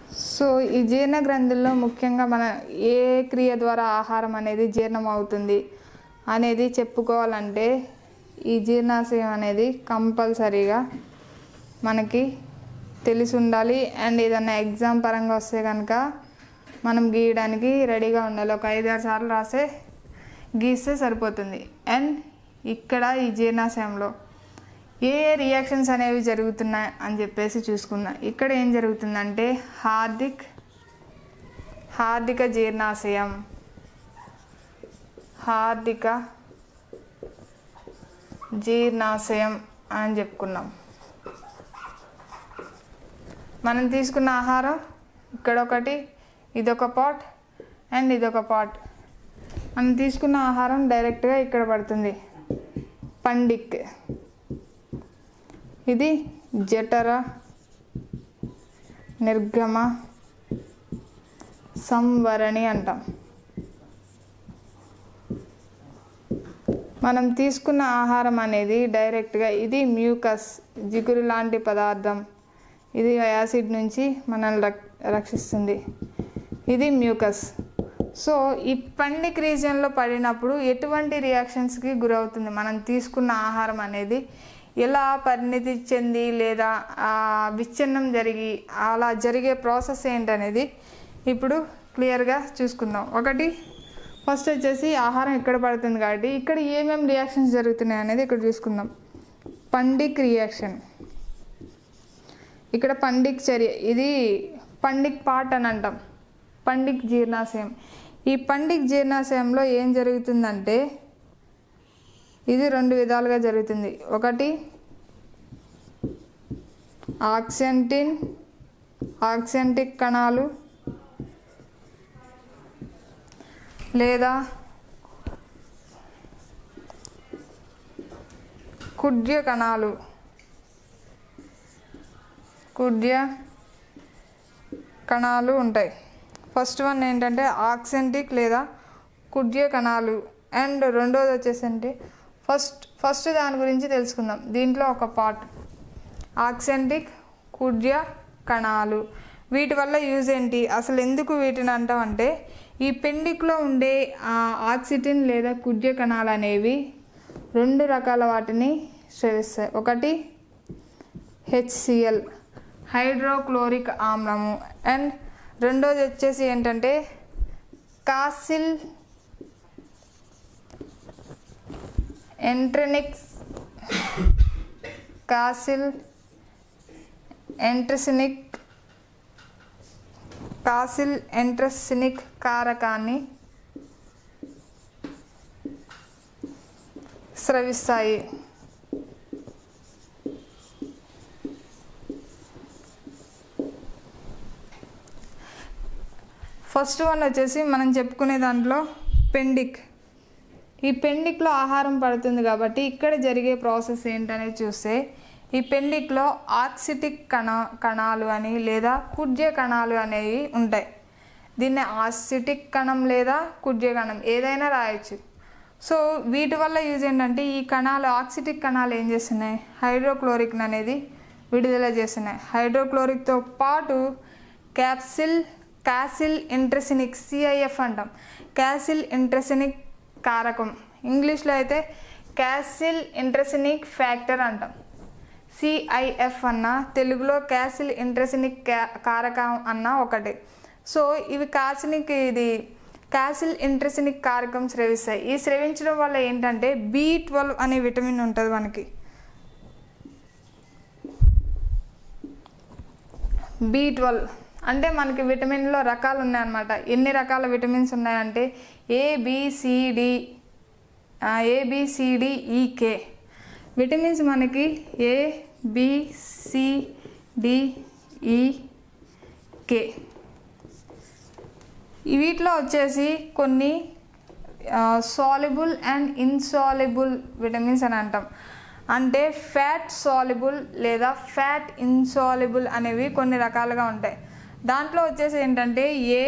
so ఈ జీర్ణ గ్రంథుల్లో ముఖ్యంగా మన ఏ క్రియ ద్వారా ఆహారం అనేది జీర్ణం అవుతుంది అనేది చెప్పుకోవాలంటే ఈ జీర్ణాశయం అనేది కంపల్సరీగా మనకి తెలిసి ఉండాలి అండ్ ఏదన్నా ఎగ్జామ్ పరంగా వస్తే కనుక మనం గీయడానికి రెడీగా ఉండాలి ఒక ఐదారు సార్లు రాసే గీస్తే సరిపోతుంది అండ్ ఇక్కడ ఈ జీర్ణాశయంలో ఏ ఏ రియాక్షన్స్ అనేవి జరుగుతున్నాయి అని చెప్పేసి చూసుకుందాం ఇక్కడ ఏం జరుగుతుందంటే హార్దిక్ హార్దిక జీర్ణాశయం హార్దిక జీర్ణాశయం అని చెప్పుకున్నాం మనం తీసుకున్న ఆహారం ఇక్కడ ఒకటి ఇదొక పాట్ అండ్ ఇదొక పాట్ మనం తీసుకున్న ఆహారం డైరెక్ట్గా ఇక్కడ పడుతుంది పండిక్ ఇది జఠర నిర్గమ సంవరణి అంటాం మనం తీసుకున్న ఆహారం అనేది డైరెక్ట్గా ఇది మ్యూకస్ జిగురు లాంటి పదార్థం ఇది యాసిడ్ నుంచి మనల్ని రక్ రక్షిస్తుంది ఇది మ్యూకస్ సో ఈ పండిక్ రీజియన్లో పడినప్పుడు ఎటువంటి రియాక్షన్స్కి గురవుతుంది మనం తీసుకున్న ఆహారం అనేది ఎలా పరిణితి చెంది లేదా ఆ విచ్ఛిన్నం జరిగి అలా జరిగే ప్రాసెస్ ఏంటనేది ఇప్పుడు క్లియర్గా చూసుకుందాం ఒకటి ఫస్ట్ వచ్చేసి ఆహారం ఇక్కడ పడుతుంది కాబట్టి ఇక్కడ ఏమేమి రియాక్షన్స్ జరుగుతున్నాయి అనేది ఇక్కడ చూసుకుందాం పండిక్ రియాక్షన్ ఇక్కడ పండిక్ చర్య ఇది పండిక్ పాట్ అని అంటాం పండిక్ జీర్ణాశయం ఈ పండిక్ జీర్ణాశయంలో ఏం జరుగుతుందంటే ఇది రెండు విధాలుగా జరుగుతుంది ఒకటి ఆక్సెంటిన్ ఆక్సెంటిక్ కణాలు లేదా కుడ్య కణాలు కుడ్య కణాలు ఉంటాయి ఫస్ట్ వన్ ఏంటంటే ఆక్సెంటిక్ లేదా కుడ్య కణాలు అండ్ రెండోది వచ్చేసంటే ఫస్ట్ ఫస్ట్ దాని గురించి తెలుసుకుందాం దీంట్లో ఒక పార్ట్ ఆక్సెంటిక్ కుడ్య కణాలు వీటి వల్ల యూజ్ ఏంటి అసలు ఎందుకు వీటిని అంటామంటే ఈ పెండిక్లో ఉండే ఆ ఆక్సిటిన్ లేదా కుడ్య కణాలు అనేవి రెండు రకాల వాటిని స్రవిస్తాయి ఒకటి హెచ్సిఎల్ హైడ్రోక్లోరిక్ ఆమ్లము అండ్ రెండోది వచ్చేసి ఏంటంటే Castle intrinsic Castle intrinsic Castle intrinsic కారకాన్ని స్రవిస్తాయి ఫస్ట్ వన్ వచ్చేసి మనం చెప్పుకునే దాంట్లో పెండిక్ ఈ పెండిక్లో ఆహారం పడుతుంది కాబట్టి ఇక్కడ జరిగే ప్రాసెస్ ఏంటనేది చూస్తే ఈ పెండిక్లో ఆక్సిటిక్ కణ కణాలు అని లేదా కుడ్య కణాలు అనేవి ఉంటాయి దీన్ని ఆసిటిక్ కణం లేదా కుడ్య కణం ఏదైనా రాయొచ్చు సో వీటి వల్ల యూజ్ ఏంటంటే ఈ కణాలు ఆక్సిటిక్ కణాలు ఏం చేస్తున్నాయి హైడ్రోక్లోరిక్ అనేది విడుదల చేస్తున్నాయి హైడ్రోక్లోరిక్తో పాటు క్యాప్సిల్ క్యాసిల్ ఇంట్రసినిక్ సిఐఎఫ్ అంటాం క్యాసిల్ ఇంట్రసినిక్ కారకం ఇంగ్లీష్లో అయితే క్యాసిల్ ఇంట్రసినిక్ ఫ్యాక్టర్ అంటాం సిఐఎఫ్ అన్న తెలుగులో క్యాసిల్ ఇంట్రసినిక్ కారకం అన్న ఒకటే సో ఇవి కాసినిక్ ఇది క్యాసిల్ ఇంట్రసినిక్ కారకం స్రవిస్తాయి ఈ స్రవించడం వల్ల ఏంటంటే బి ట్వెల్వ్ అనే విటమిన్ ఉంటుంది మనకి బి ట్వెల్వ్ అంటే మనకి విటమిన్లో రకాలు ఉన్నాయన్నమాట ఎన్ని రకాల విటమిన్స్ ఉన్నాయంటే ఏబిసిడి ఏబిసిడిఈకే విటమిన్స్ మనకి ఏ బిసిడిఈకే వీటిలో వచ్చేసి కొన్ని సాలిబుల్ అండ్ ఇన్సాలిబుల్ విటమిన్స్ అని అంటాం అంటే ఫ్యాట్ సాలిబుల్ లేదా ఫ్యాట్ ఇన్సాలిబుల్ అనేవి కొన్ని రకాలుగా ఉంటాయి దాంట్లో వచ్చేసి ఏంటంటే ఏ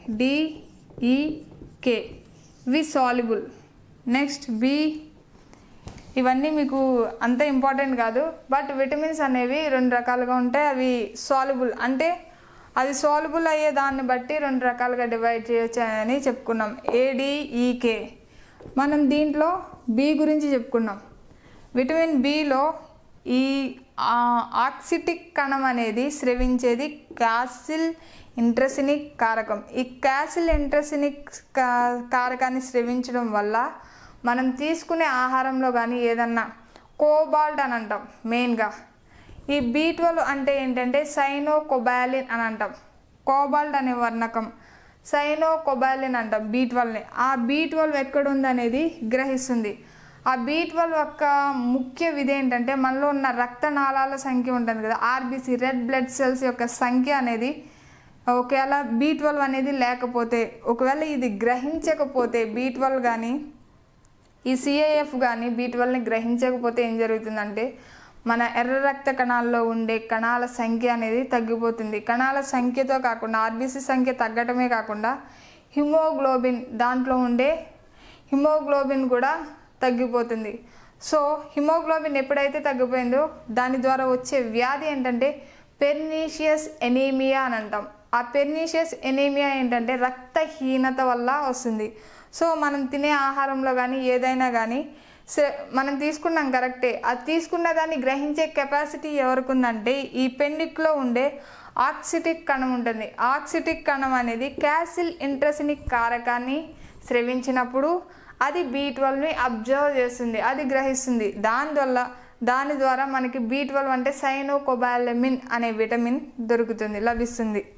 డిఈకే ఇవి సాలిబుల్ నెక్స్ట్ బి ఇవన్నీ మీకు అంత ఇంపార్టెంట్ కాదు బట్ విటమిన్స్ అనేవి రెండు రకాలుగా ఉంటాయి అవి సాల్యుబుల్ అంటే అది సాల్బుల్ అయ్యే దాన్ని బట్టి రెండు రకాలుగా డివైడ్ చేయొచ్చు అని చెప్పుకున్నాం ఏడిఈకే మనం దీంట్లో బి గురించి చెప్పుకున్నాం విటమిన్ బిలో ఈ ఆ, ఆక్సిటిక్ కణం అనేది స్రవించేది క్యాసిల్ ఇంట్రసినిక్ కారకం ఈ క్యాసిల్ ఇంట్రసినిక్ కా- కారకాన్ని స్రవించడం వల్ల మనం తీసుకునే ఆహారంలో కానీ ఏదన్నా కోబాల్ట్ అని అంటాం మెయిన్గా ఈ బీ ట్వెల్వ్ అంటే ఏంటంటే సైనో కొబాలిన్ అని అంటాం కోబాల్ట్ అనే వర్ణకం సైనో కొబాలిన్ అంటాం బీ ట్వెల్వ్ని ఆ బీ ట్వెల్వ్ ఎక్కడుంది అనేది గ్రహిస్తుంది ఆ బీ ట్వెల్వ్ యొక్క ముఖ్య విధి ఏంటంటే మనలో ఉన్న రక్తనాళాల సంఖ్య ఉంటుంది కదా ఆర్బీసీ రెడ్ బ్లడ్ సెల్స్ యొక్క సంఖ్య అనేది ఒకవేళ బీ ట్వెల్వ్ అనేది లేకపోతే ఒకవేళ ఇది గ్రహించకపోతే బీ ట్వెల్వ్ కానీ ఈ సిఐఎఫ్ కానీ బీ ట్వెల్వ్ని గ్రహించకపోతే ఏం జరుగుతుందంటే మన ఎర్ర రక్త కణాల్లో ఉండే కణాల సంఖ్య అనేది తగ్గిపోతుంది కణాల సంఖ్యతో కాకుండా ఆర్బీసీ సంఖ్య తగ్గటమే కాకుండా హిమోగ్లోబిన్ దాంట్లో ఉండే హిమోగ్లోబిన్ కూడా తగ్గిపోతుంది సో హిమోగ్లోబిన్ ఎప్పుడైతే తగ్గిపోయిందో దాని ద్వారా వచ్చే వ్యాధి ఏంటంటే పెర్నీషియస్ ఎనీమియా అని అంటాం ఆ పెర్నీషియస్ ఎనీమియా ఏంటంటే రక్తహీనత వల్ల వస్తుంది సో మనం తినే ఆహారంలో కానీ ఏదైనా కానీ స- మనం తీసుకున్నాం కరెక్టే అది తీసుకున్న దాన్ని గ్రహించే కెపాసిటీ ఎవరికి ఉందంటే ఈ పెండిక్లో ఉండే ఆక్సిటిక్ కణం ఉంటుంది ఆక్సిటిక్ కణం అనేది క్యాసిల్ ఇంట్రసినిక్ కారకాన్ని స్రవించినప్పుడు అది బీ ట్వెల్వ్ని అబ్జర్వ్ చేస్తుంది అది గ్రహిస్తుంది దానివల్ల దాని ద్వారా మనకి బీ ట్వెల్వ్ అంటే సైనోకొబాలమిన్ అనే విటమిన్ దొరుకుతుంది లభిస్తుంది